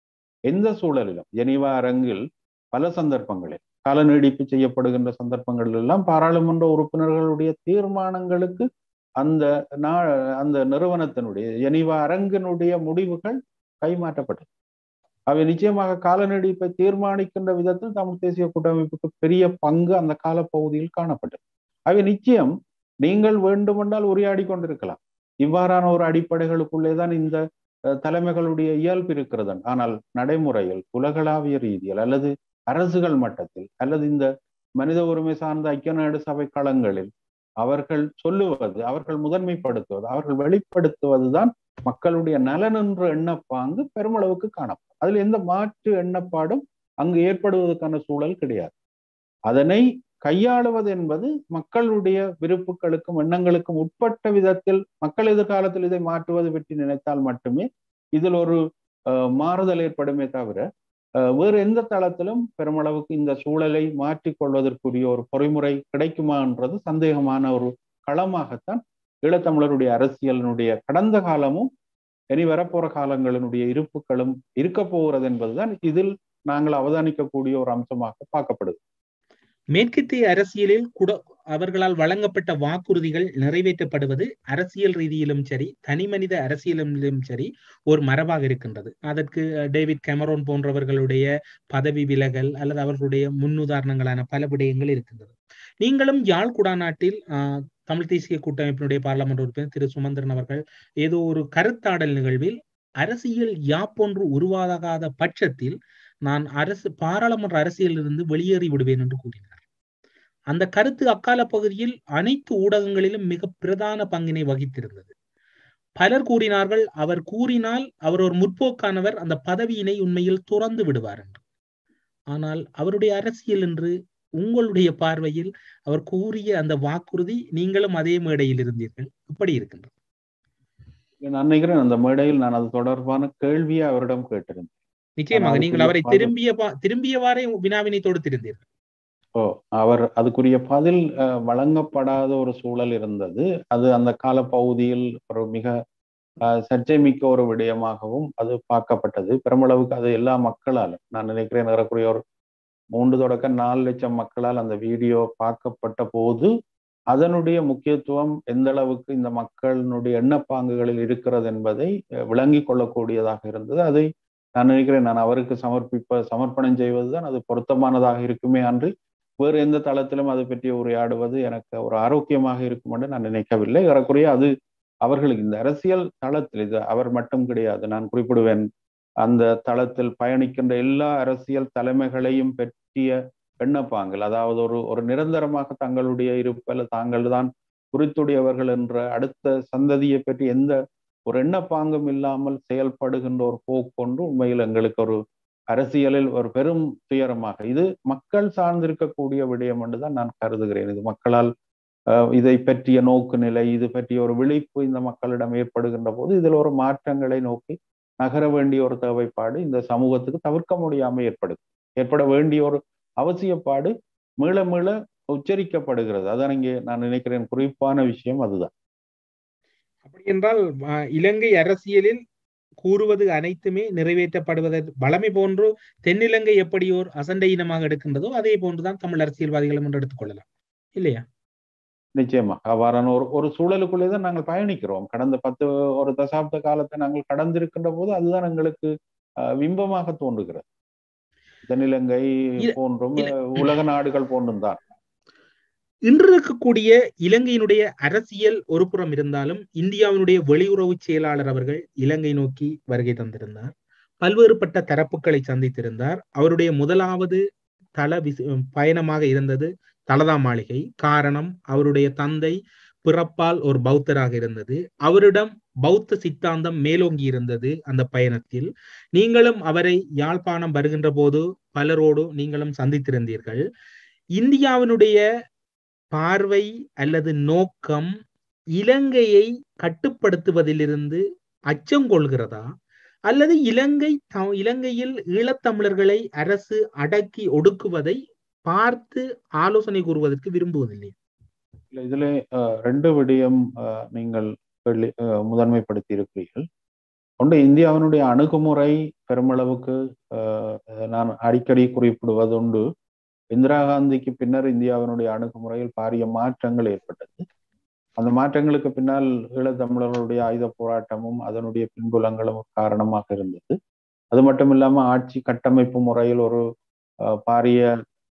எந்த சூழலிலும் ஜெனீவா அரங்கில் பல சந்தர்ப்பங்களில் கால நீடிப்பு செய்யப்படுகின்ற சந்தர்ப்பங்கள் எல்லாம் பாராளுமன்ற உறுப்பினர்களுடைய தீர்மானங்களுக்கு அந்த நா அந்த நிறுவனத்தினுடைய ஜெனீவா அரங்கினுடைய முடிவுகள் கைமாற்றப்பட்டது அவை நிச்சயமாக கால நீடிப்பை தீர்மானிக்கின்ற விதத்தில் தமிழ் தேசிய கூட்டமைப்புக்கு பெரிய பங்கு அந்த காலப்பகுதியில் காணப்பட்டது அவை நிச்சயம் நீங்கள் வேண்டுமென்றால் உரையாடி கொண்டிருக்கலாம் இவ்வாறான ஒரு அடிப்படைகளுக்குள்ளே தான் இந்த அஹ், தலைமைகளுடைய இயல்பு இருக்கிறது ஆனால் நடைமுறையில் உலகளாவிய ரீதியில் அல்லது அரசுகள் மட்டத்தில் அல்லது இந்த மனித உரிமை சார்ந்த ஐக்கிய நாடு சபை களங்களில் அவர்கள் சொல்லுவது அவர்கள் முதன்மைப்படுத்துவது அவர்கள் வெளிப்படுத்துவதுதான் மக்களுடைய நலன் என்ற எண்ணப்பாங்கு பெருமளவுக்கு காணப்படும் அதில் எந்த மாற்று எண்ணப்பாடும் அங்கு ஏற்படுவதற்கான சூழல் கிடையாது அதனை கையாளுவது என்பது மக்களுடைய விருப்புகளுக்கும் எண்ணங்களுக்கும் உட்பட்ட விதத்தில் மக்கள் எதிர்காலத்தில் இதை மாற்றுவது பற்றி நினைத்தால் மட்டுமே இதில் ஒரு அஹ், மாறுதல் ஏற்படுமே தவிர அஹ், வேறு எந்த தளத்திலும் பெருமளவுக்கு இந்த சூழலை மாற்றிக் கொள்வதற்குரிய ஒரு பொறிமுறை கிடைக்குமான்றது சந்தேகமான ஒரு களமாகத்தான் ஈழத்தமிழருடைய அரசியலினுடைய கடந்த காலமும் இனி வரப்போற காலங்களினுடைய இருப்புகளும் இருக்க போகிறது என்பதுதான் இதில் நாங்கள் அவதானிக்கக்கூடிய ஒரு அம்சமாக பார்க்கப்படுது மேற்கத்திய அரசியலில் கூட அவர்களால் வழங்கப்பட்ட வாக்குறுதிகள் நிறைவேற்றப்படுவது அரசியல் ரீதியிலும் சரி தனிமனித அரசியலிலும் சரி ஒரு மரபாக இருக்கின்றது அதற்கு அஹ், டேவிட் கெமரோன் போன்றவர்களுடைய பதவி விலகல் அல்லது அவர்களுடைய முன்னுதாரணங்களான பல விடயங்கள் இருக்கின்றது நீங்களும் யாழ் குடாநாட்டில் ஆஹ், தமிழ் தேசிய கூட்டமைப்பினுடைய பாராளுமன்ற உறுப்பினர் திரு சுமந்திரன் அவர்கள் ஏதோ ஒரு கருத்தாடல் நிகழ்வில் அரசியல் யாப்பொன்று உருவாகாத பட்சத்தில் நான் அரசு பாராளுமன்ற அரசியலிலிருந்து வெளியேறி விடுவேன் என்று கூறினார் அந்த கருத்து அக்கால பகுதியில் அனைத்து ஊடகங்களிலும் மிக பிரதான பங்கினை வகித்திருந்தது பலர் கூறினார்கள் அவர் கூறினால் அவர் ஒரு முற்போக்கானவர் அந்த பதவியினை உண்மையில் துறந்து விடுவார் என்று ஆனால் அவருடைய அரசியல் என்று உங்களுடைய பார்வையில் அவர் கூறிய அந்த வாக்குறுதி நீங்களும் அதே மேடையில் இருந்தீர்கள் இப்படி இருக்கின்றது நான் நினைக்கிறேன் அந்த மேடையில் நான் அது தொடர்பான கேள்வியை அவரிடம் கேட்டிருந்தேன் நிச்சயமாக ஆனால் நீங்கள் அவரை அதுக்குரிய திரும்பிய பா- திரும்பியவாறே வினாவினை தொடுத்திருந்தீர்கள் ஓ அவர் அதுக்குரிய பதில் அஹ், வழங்கப்படாத ஒரு சூழல் இருந்தது அது அந்த கால பகுதியில் ஒரு மிக அஹ், சர்ச்சை மிக்க ஒரு விடயமாகவும் அது பார்க்கப்பட்டது பெருமளவுக்கு அது எல்லா மக்களாலும் நான் நினைக்கிறேன் ஏறக்குறைய ஒரு மூன்று தொடக்க நாலு லட்சம் மக்களால் அந்த வீடியோ பார்க்கப்பட்ட போது அதனுடைய முக்கியத்துவம் எந்த அளவுக்கு இந்த மக்களினுடைய எண்ணப்பாங்குகளில் இருக்கிறது என்பதை அஹ், விளங்கிக் கொள்ளக்கூடியதாக இருந்தது அதை நான் நினைக்கிறேன் நான் அவருக்கு சமர்ப்பிப்ப சமர்ப்பணம் செய்வதுதான் அது பொருத்தமானதாக இருக்குமே அன்றி வேறு எந்த தளத்திலும் அது பற்றி உரையாடுவது எனக்கு ஒரு ஆரோக்கியமாக இருக்கும் என்று நான் நினைக்கவில்லை ஏறக்குறைய அது அவர்களுக்கு இந்த அரசியல் தளத்தில் இது அவர் மட்டும் கிடையாது நான் குறிப்பிடுவேன் அந்த தளத்தில் பயணிக்கின்ற எல்லா அரசியல் தலைமைகளையும் பற்றிய எண்ணப்பாங்கள் அதாவது ஒரு ஒரு நிரந்தரமாக தங்களுடைய இருப்பல் தாங்கள் தான் குறித்துடையவர்கள் என்ற அடுத்த சந்ததியை பற்றி எந்த ஒரு எண்ணப்பாங்கும் இல்லாமல் செயல்படுகின்ற ஒரு போக்கொண்டு உண்மையில் எங்களுக்கு ஒரு அரசியலில் ஒரு பெரும் துயரமாக இது மக்கள் சார்ந்திருக்கக்கூடிய விடயம் என்று தான் நான் கருதுகிறேன் இது மக்களால் அஹ், இதை பற்றிய நோக்கு நிலை இது பற்றிய ஒரு விழிப்பு இந்த மக்களிடம் ஏற்படுகின்ற போது இதில் ஒரு மாற்றங்களை நோக்கி நகர வேண்டிய ஒரு தேவைப்பாடு இந்த சமூகத்துக்கு தவிர்க்க முடியாமல் ஏற்படுது ஏற்பட வேண்டிய ஒரு அவசியப்பாடு மீள மீள உச்சரிக்கப்படுகிறது அதான் இங்கே நான் நினைக்கிறேன் குறிப்பான விஷயம் அதுதான் அப்படி என்றால் அஹ், இலங்கை அரசியலில் கூறுவது அனைத்துமே நிறைவேற்றப்படுவதற்கு வளமை போன்று தென்னிலங்கை எப்படி ஒரு அசண்டை இனமாக எடுக்கின்றதோ அதே போன்றுதான் தமிழ் அரசியல்வாதிகளும் என்று எடுத்துக்கொள்ளலாம் இல்லையா நிச்சயமாக அவ்வாறான ஒரு ஒரு சூழலுக்குள்ளே தான் நாங்கள் பயணிக்கிறோம் கடந்த பத்து ஒரு தசாப்த காலத்தை நாங்கள் கடந்திருக்கின்ற போது அதுதான் எங்களுக்கு அஹ், பிம்பமாக தோன்றுகிறது தென்னிலங்கை இல- போன்றும் இல- அஹ், உலக நாடுகள் போன்றும் தான் இன்று இருக்கக்கூடிய இலங்கையினுடைய அரசியல் ஒரு புறம் இருந்தாலும் இந்தியாவினுடைய வெளியுறவு செயலாளர் அவர்கள் இலங்கை நோக்கி வருகை தந்திருந்தார் பல்வேறுபட்ட தரப்புகளை சந்தித்திருந்தார் அவருடைய முதலாவது தள விசி- பயணமாக இருந்தது தலதா மாளிகை காரணம் அவருடைய தந்தை பிறப்பால் ஒரு பௌத்தராக இருந்தது அவரிடம் பௌத்த சித்தாந்தம் மேலோங்கி இருந்தது அந்த பயணத்தில் நீங்களும் அவரை யாழ்ப்பாணம் வருகின்ற போது பலரோடு நீங்களும் சந்தித்திருந்தீர்கள் இந்தியாவினுடைய பார்வை அல்லது நோக்கம் இலங்கையை கட்டுப்படுத்துவதிலிருந்து அச்சம் கொள்கிறதா அல்லது இலங்கை இலங்கையில் ஈழத்தமிழர்களை அரசு அடக்கி ஒடுக்குவதை பார்த்து ஆலோசனை கூறுவதற்கு விரும்புவதில்லை இதுல ரெண்டு விடயம் நீங்கள் முதன்மைப்படுத்தி இருக்கிறீர்கள் ஒன்று இந்தியாவினுடைய அணுகுமுறை பெருமளவுக்கு நான் அடிக்கடி குறிப்பிடுவதுண்டு இந்திரா காந்திக்கு பின்னர் இந்தியாவினுடைய அணுகுமுறையில் பாரிய மாற்றங்கள் ஏற்பட்டது அந்த மாற்றங்களுக்கு பின்னால் ஈழத்தமிழர்களுடைய ஆயுத போராட்டமும் அதனுடைய பின்புலங்களும் காரணமாக இருந்தது அது மட்டும் இல்லாம ஆட்சி கட்டமைப்பு முறையில் ஒரு பாரிய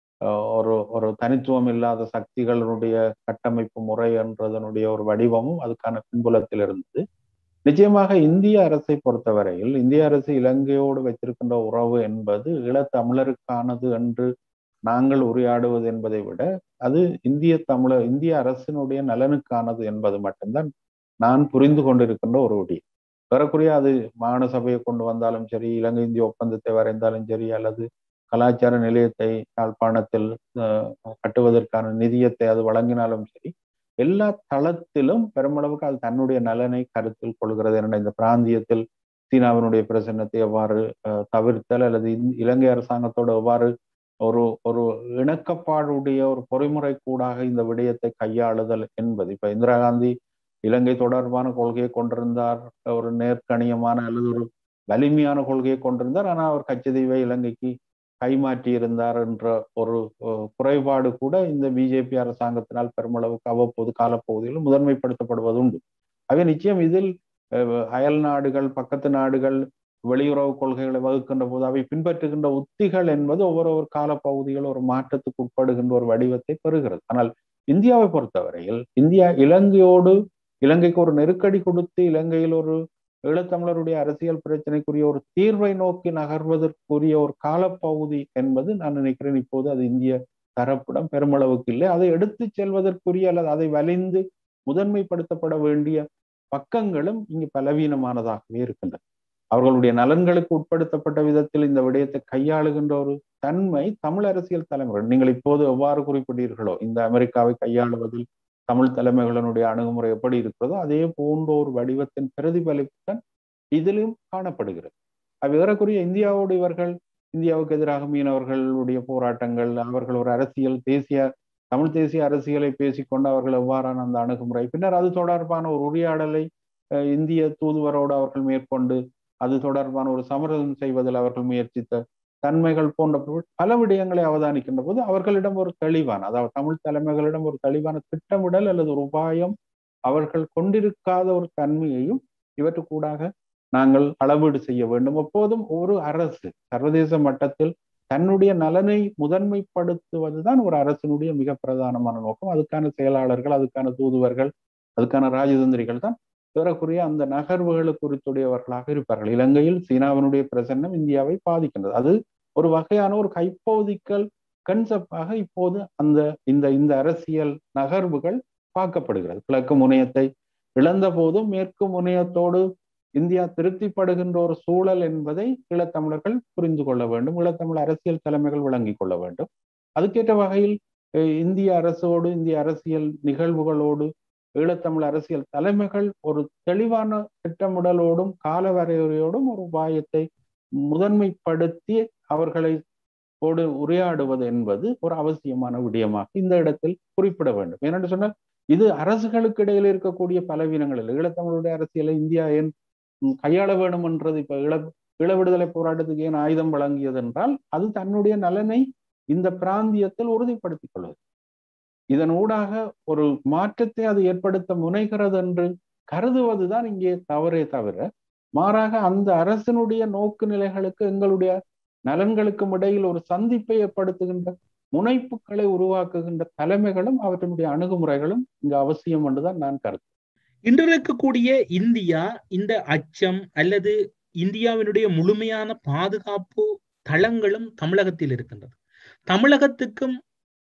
ஒரு ஒரு தனித்துவம் இல்லாத சக்திகளுடைய கட்டமைப்பு முறை என்றதனுடைய ஒரு வடிவமும் அதுக்கான பின்புலத்தில் இருந்தது நிச்சயமாக இந்திய அரசை பொறுத்தவரையில் இந்திய அரசு இலங்கையோடு வைத்திருக்கின்ற உறவு என்பது ஈழத்தமிழருக்கானது என்று நாங்கள் உரையாடுவது என்பதை விட அது இந்திய தமிழர் இந்திய அரசினுடைய நலனுக்கானது என்பது மட்டும்தான் நான் புரிந்து கொண்டிருக்கின்ற ஒரு விடி வரக்குரிய அது மாகாண சபையை கொண்டு வந்தாலும் சரி இலங்கை இந்திய ஒப்பந்தத்தை வரைந்தாலும் சரி அல்லது கலாச்சார நிலையத்தை யாழ்ப்பாணத்தில் கட்டுவதற்கான நிதியத்தை அது வழங்கினாலும் சரி எல்லா தளத்திலும் பெருமளவுக்கு அது தன்னுடைய நலனை கருத்தில் கொள்கிறது என இந்த பிராந்தியத்தில் சீனாவினுடைய பிரசன்னத்தை எவ்வாறு தவிர்த்தல் அல்லது இலங்கை அரசாங்கத்தோடு எவ்வாறு ஒரு ஒரு இணக்கப்பாடுடைய ஒரு பொறிமுறை கூடாக இந்த விடயத்தை கையாளுதல் என்பது இப்ப இந்திரா காந்தி இலங்கை தொடர்பான கொள்கையை கொண்டிருந்தார் ஒரு நேர்கணியமான அல்லது ஒரு வலிமையான கொள்கையை கொண்டிருந்தார் ஆனால் அவர் கச்சதீவை இலங்கைக்கு கைமாற்றி இருந்தார் என்ற ஒரு குறைபாடு கூட இந்த பிஜேபி அரசாங்கத்தினால் பெருமளவுக்கு அவ்வப்போது காலப்பகுதியில் முதன்மைப்படுத்தப்படுவது உண்டு அவை நிச்சயம் இதில் அயல் நாடுகள் பக்கத்து நாடுகள் வெளியுறவு கொள்கைகளை வகுக்கின்ற போது அவை பின்பற்றுகின்ற உத்திகள் என்பது ஒவ்வொரு ஒரு காலப்பகுதியில் ஒரு மாற்றத்துக்கு உட்படுகின்ற ஒரு வடிவத்தை பெறுகிறது ஆனால் இந்தியாவை பொறுத்தவரையில் இந்தியா இலங்கையோடு இலங்கைக்கு ஒரு நெருக்கடி கொடுத்து இலங்கையில் ஒரு ஈழத்தமிழருடைய அரசியல் பிரச்சனைக்குரிய ஒரு தீர்வை நோக்கி நகர்வதற்குரிய ஒரு காலப்பகுதி என்பது நான் நினைக்கிறேன் இப்போது அது இந்திய தரப்பிடம் பெருமளவுக்கு இல்லை அதை எடுத்து செல்வதற்குரிய அல்லது அதை வலிந்து முதன்மைப்படுத்தப்பட வேண்டிய பக்கங்களும் இங்கு பலவீனமானதாகவே இருக்கின்றன அவர்களுடைய நலன்களுக்கு உட்படுத்தப்பட்ட விதத்தில் இந்த விடயத்தை கையாளுகின்ற ஒரு தன்மை தமிழ் அரசியல் தலைமுறை நீங்கள் இப்போது எவ்வாறு குறிப்பிட்டீர்களோ இந்த அமெரிக்காவை கையாளுவதில் தமிழ் தலைமைகளினுடைய அணுகுமுறை எப்படி இருக்கிறதோ அதே போன்ற ஒரு வடிவத்தின் பிரதிபலிப்புடன் இதிலும் காணப்படுகிறது அவ்வேறக்குரிய இந்தியாவோடு இவர்கள் இந்தியாவுக்கு எதிராக மீனவர்களுடைய போராட்டங்கள் அவர்கள் ஒரு அரசியல் தேசிய தமிழ் தேசிய அரசியலை பேசிக்கொண்டு அவர்கள் எவ்வாறான அந்த அணுகுமுறை பின்னர் அது தொடர்பான ஒரு உரையாடலை இந்திய தூதுவரோடு அவர்கள் மேற்கொண்டு அது தொடர்பான ஒரு சமரசம் செய்வதில் அவர்கள் முயற்சித்த தன்மைகள் போன்ற பல விடயங்களை அவதானிக்கின்ற போது அவர்களிடம் ஒரு தெளிவான அதாவது தமிழ் தலைமைகளிடம் ஒரு தெளிவான திட்டமிடல் அல்லது ஒரு உபாயம் அவர்கள் கொண்டிருக்காத ஒரு தன்மையையும் இவற்றுக்கூடாக நாங்கள் அளவீடு செய்ய வேண்டும் எப்போதும் ஒரு அரசு சர்வதேச மட்டத்தில் தன்னுடைய நலனை முதன்மைப்படுத்துவதுதான் ஒரு அரசினுடைய மிக பிரதானமான நோக்கம் அதுக்கான செயலாளர்கள் அதுக்கான தூதுவர்கள் அதுக்கான ராஜதந்திரிகள் தான் ஏறக்குறைய அந்த நகர்வுகளை குறித்துடையவர்களாக இருப்பார்கள் இலங்கையில் சீனாவினுடைய பிரசன்னம் இந்தியாவை பாதிக்கின்றது அது ஒரு வகையான ஒரு கைப்பகுதிக்கல் கன்செப்டாக இப்போது அந்த இந்த இந்த அரசியல் நகர்வுகள் பார்க்கப்படுகிறது கிழக்கு முனையத்தை இழந்த போதும் மேற்கு முனையத்தோடு இந்தியா திருப்திப்படுகின்ற ஒரு சூழல் என்பதை ஈழத்தமிழர்கள் புரிந்து கொள்ள வேண்டும் ஈழத்தமிழ் அரசியல் தலைமைகள் விளங்கிக் கொள்ள வேண்டும் அதுக்கேற்ற வகையில் இந்திய அரசோடு இந்திய அரசியல் நிகழ்வுகளோடு ஈழத்தமிழ் அரசியல் தலைமைகள் ஒரு தெளிவான திட்டமிடலோடும் கால வரையறையோடும் ஒரு உபாயத்தை முதன்மைப்படுத்தி அவர்களை ஓடு உரையாடுவது என்பது ஒரு அவசியமான விடயமாக இந்த இடத்தில் குறிப்பிட வேண்டும் ஏனென்று சொன்னால் இது அரசுகளுக்கு இடையில் இருக்கக்கூடிய பலவீனங்கள் இல்லை ஈழத்தமிழுடைய அரசியலை இந்தியா ஏன் கையாள வேண்டும் என்றது இப்ப இள இள விடுதலை போராட்டத்துக்கு ஏன் ஆயுதம் வழங்கியது என்றால் அது தன்னுடைய நலனை இந்த பிராந்தியத்தில் உறுதிப்படுத்திக் கொள்வது இதன் ஊடாக ஒரு மாற்றத்தை அது ஏற்படுத்த முனைகிறது என்று கருதுவதுதான் இங்கே தவறே தவிர மாறாக அந்த அரசினுடைய நோக்கு நிலைகளுக்கு எங்களுடைய நலன்களுக்கும் இடையில் ஒரு சந்திப்பை ஏற்படுத்துகின்ற முனைப்புகளை உருவாக்குகின்ற தலைமைகளும் அவற்றினுடைய அணுகுமுறைகளும் இங்கு அவசியம் என்றுதான் நான் கருத்து இன்று இருக்கக்கூடிய இந்தியா இந்த அச்சம் அல்லது இந்தியாவினுடைய முழுமையான பாதுகாப்பு தளங்களும் தமிழகத்தில் இருக்கின்றது தமிழகத்துக்கும்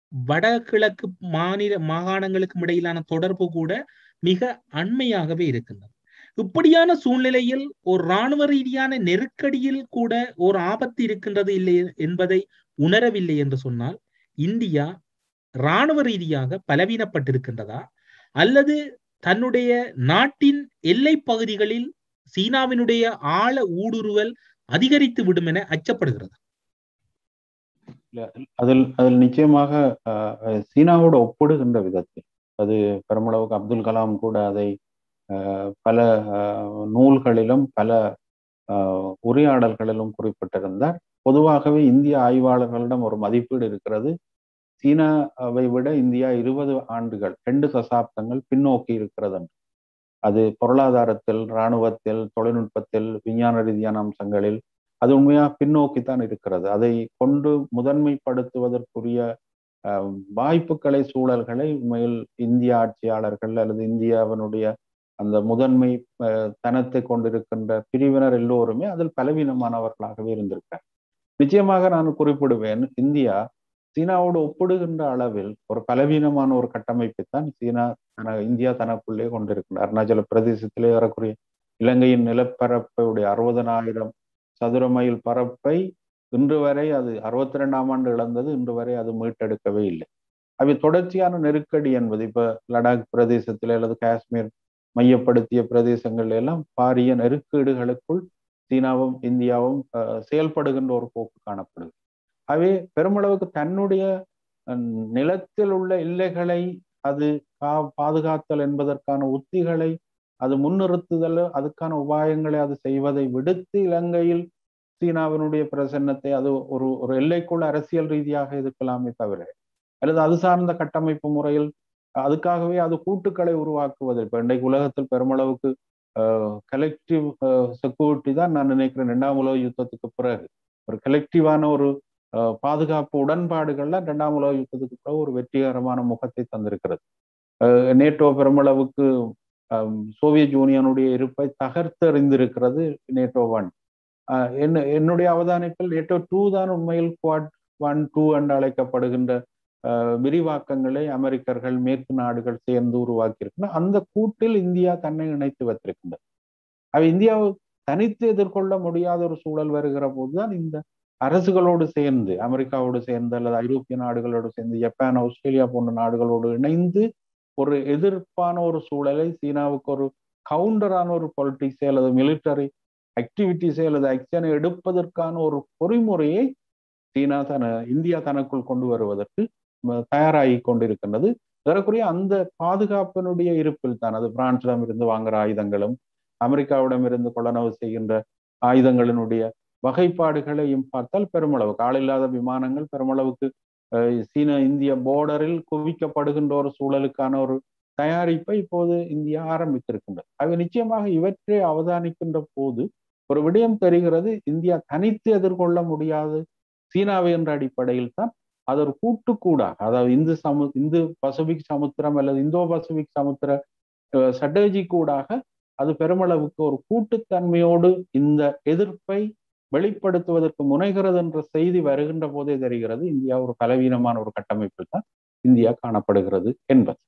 வடகிழக்கு மாநில மாகாணங்களுக்கும் இடையிலான தொடர்பு கூட மிக அண்மையாகவே இருக்கின்றது இப்படியான சூழ்நிலையில் ஒரு இராணுவ ரீதியான நெருக்கடியில் கூட ஒரு ஆபத்து இருக்கின்றது இல்லை என்பதை உணரவில்லை என்று சொன்னால் இந்தியா இராணுவ ரீதியாக பலவீனப்பட்டிருக்கின்றதா அல்லது தன்னுடைய நாட்டின் எல்லை பகுதிகளில் சீனாவினுடைய ஆழ ஊடுருவல் அதிகரித்து விடும் என அச்சப்படுகிறது அதில் அதில் நிச்சயமாக சீனாவோடு ஒப்பிடுகின்ற விதத்தில் அது பெருமளவுக்கு அப்துல் கலாம் கூட அதை பல நூல்களிலும் பல உரையாடல்களிலும் குறிப்பிட்டிருந்தார் பொதுவாகவே இந்திய ஆய்வாளர்களிடம் ஒரு மதிப்பீடு இருக்கிறது சீனாவை விட இந்தியா இருபது ஆண்டுகள் ரெண்டு தசாப்தங்கள் பின்னோக்கி இருக்கிறது என்று அது பொருளாதாரத்தில் இராணுவத்தில் தொழில்நுட்பத்தில் விஞ்ஞான ரீதியான அம்சங்களில் அது உண்மையாக பின்னோக்கித்தான் இருக்கிறது அதை கொண்டு முதன்மைப்படுத்துவதற்குரிய வாய்ப்புகளை சூழல்களை உண்மையில் இந்திய ஆட்சியாளர்கள் அல்லது இந்தியாவினுடைய அந்த முதன்மை தனத்தை கொண்டிருக்கின்ற பிரிவினர் எல்லோருமே அதில் பலவீனமானவர்களாகவே இருந்திருக்கார் நிச்சயமாக நான் குறிப்பிடுவேன் இந்தியா சீனாவோடு ஒப்பிடுகின்ற அளவில் ஒரு பலவீனமான ஒரு கட்டமைப்பை தான் சீனா தன இந்தியா தனக்குள்ளே கொண்டிருக்கின்ற அருணாச்சல பிரதேசத்திலே வரக்கூடிய இலங்கையின் நிலப்பரப்புடைய அறுபதனாயிரம் சதுர மைல் பரப்பை இன்று வரை அது அறுபத்தி ரெண்டாம் ஆண்டு இழந்தது இன்று வரை அது மீட்டெடுக்கவே இல்லை அவை தொடர்ச்சியான நெருக்கடி என்பது இப்ப லடாக் பிரதேசத்தில் அல்லது காஷ்மீர் மையப்படுத்திய பிரதேசங்கள் எல்லாம் பாரிய நெருக்கீடுகளுக்குள் சீனாவும் இந்தியாவும் செயல்படுகின்ற ஒரு போக்கு காணப்படுது அவை பெருமளவுக்கு தன்னுடைய நிலத்தில் உள்ள எல்லைகளை அது பாதுகாத்தல் என்பதற்கான உத்திகளை அது முன்னிறுத்துதல் அதுக்கான உபாயங்களை அது செய்வதை விடுத்து இலங்கையில் சீனாவினுடைய பிரசன்னத்தை அது ஒரு ஒரு எல்லைக்குள்ள அரசியல் ரீதியாக எதிர்க்கலாமே தவிர அல்லது அது சார்ந்த கட்டமைப்பு முறையில் அதுக்காகவே அது கூட்டுக்களை உருவாக்குவது இப்ப இன்றைக்கு உலகத்தில் பெருமளவுக்கு கலெக்டிவ் செக்யூரிட்டி தான் நான் நினைக்கிறேன் இரண்டாம் உலக யுத்தத்துக்கு பிறகு ஒரு கலெக்டிவான ஒரு பாதுகாப்பு உடன்பாடுகள்ல இரண்டாம் உலக யுத்தத்துக்கு பிறகு ஒரு வெற்றிகரமான முகத்தை தந்திருக்கிறது நேட்டோ பெருமளவுக்கு சோவியத் யூனியனுடைய இருப்பை தகர்த்தெறிந்திருக்கிறது நேட்டோ ஒன் என்ன என்னுடைய அவதானிப்பில் நேட்டோ டூ தான் உண்மையில் குவாட் ஒன் டூ என்று அழைக்கப்படுகின்ற விரிவாக்கங்களை அமெரிக்கர்கள் மேற்கு நாடுகள் சேர்ந்து உருவாக்கியிருக்கின்றன அந்த கூட்டில் இந்தியா தன்னை இணைத்து வைத்திருக்கின்றது அவ இந்தியாவை தனித்து எதிர்கொள்ள முடியாத ஒரு சூழல் வருகிற போதுதான் இந்த அரசுகளோடு சேர்ந்து அமெரிக்காவோடு சேர்ந்து அல்லது ஐரோப்பிய நாடுகளோடு சேர்ந்து ஜப்பான் ஆஸ்திரேலியா போன்ற நாடுகளோடு இணைந்து ஒரு எதிர்ப்பான ஒரு சூழலை சீனாவுக்கு ஒரு கவுண்டரான ஒரு பொலிட்டிக்ஸை அல்லது மிலிட்டரி ஆக்டிவிட்டிஸை அல்லது ஆக்ஷனை எடுப்பதற்கான ஒரு பொறிமுறையை சீனா தன இந்தியா தனக்குள் கொண்டு வருவதற்கு தயாராகி கொண்டிருக்கின்றது ஏறக்குறைய அந்த பாதுகாப்பினுடைய இருப்பில் தான் அது பிரான்சிடம் இருந்து வாங்குற ஆயுதங்களும் அமெரிக்காவிடம் இருந்து கொள்ளனவு செய்கின்ற ஆயுதங்களினுடைய வகைப்பாடுகளையும் பார்த்தால் பெருமளவுக்கு ஆளில்லாத விமானங்கள் பெருமளவுக்கு சீன இந்திய போர்டரில் குவிக்கப்படுகின்ற ஒரு சூழலுக்கான ஒரு தயாரிப்பை இப்போது இந்தியா ஆரம்பித்திருக்கின்றது அவை நிச்சயமாக இவற்றை அவதானிக்கின்ற போது ஒரு விடயம் தெரிகிறது இந்தியா தனித்து எதிர்கொள்ள முடியாது சீனாவை என்ற அடிப்படையில் தான் அது ஒரு கூட்டுக்கூடாக அதாவது இந்து சமு இந்து பசிபிக் சமுத்திரம் அல்லது இந்தோ பசிபிக் சமுத்திர ஸ்ட்ராட்டஜி கூடாக அது பெருமளவுக்கு ஒரு கூட்டுத்தன்மையோடு இந்த எதிர்ப்பை வெளிப்படுத்துவதற்கு முனைகிறது என்ற செய்தி வருகின்ற போதே தெரிகிறது இந்தியா ஒரு பலவீனமான ஒரு கட்டமைப்பில் தான் இந்தியா காணப்படுகிறது என்பது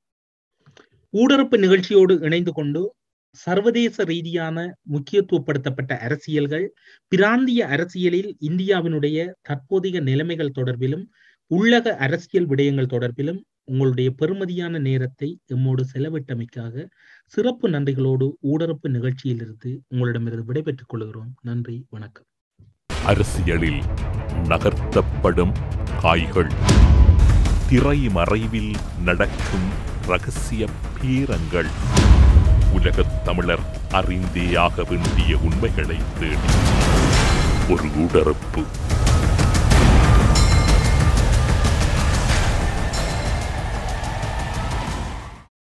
ஊடறுப்பு நிகழ்ச்சியோடு இணைந்து கொண்டு சர்வதேச ரீதியான முக்கியத்துவப்படுத்தப்பட்ட அரசியல்கள் பிராந்திய அரசியலில் இந்தியாவினுடைய தற்போதைய நிலைமைகள் தொடர்பிலும் உள்ளக அரசியல் விடயங்கள் தொடர்பிலும் உங்களுடைய பெருமதியான நேரத்தை எம்மோடு செலவிட்டமைக்காக சிறப்பு நன்றிகளோடு ஊடறுப்பு நிகழ்ச்சியிலிருந்து உங்களிடமிருந்து விடைபெற்றுக் கொள்கிறோம் நன்றி வணக்கம் அரசியலில் நகர்த்தப்படும் காய்கள் திரை மறைவில் நடக்கும் ரகசிய பீரங்கள் உலகத் தமிழர் அறிந்தேயாக வேண்டிய உண்மைகளை தேடி ஒரு உடறுப்பு